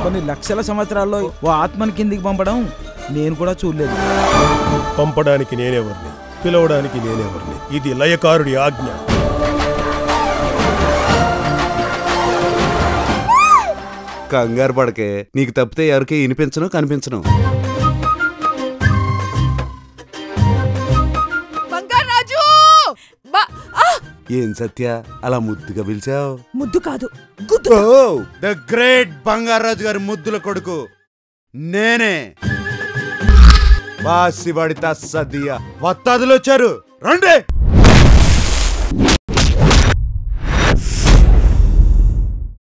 కొన్ని లక్షల సంవత్సరాల్లో ఓ ఆత్మని కిందికి పంపడం నేను కూడా చూడలేదు పంపడానికి నేనెవరిని పిలవడానికి నేనెవరిని ఇది లయకారుడి ఆజ్ఞ కంగారు పడకే నీకు తప్పితే ఎవరికి వినిపించను కనిపించను బంగారాజు బా- ఆ! ఏం సత్య అలా ముద్దుగా పిలిచావు ముద్దు కాదు గుద్దు ద గ్రేట్ బంగారాజు గారి ముద్దుల కొడుకు నేనే బాసివాడి తస్సదియ వత్తాదులు వచ్చారు రండి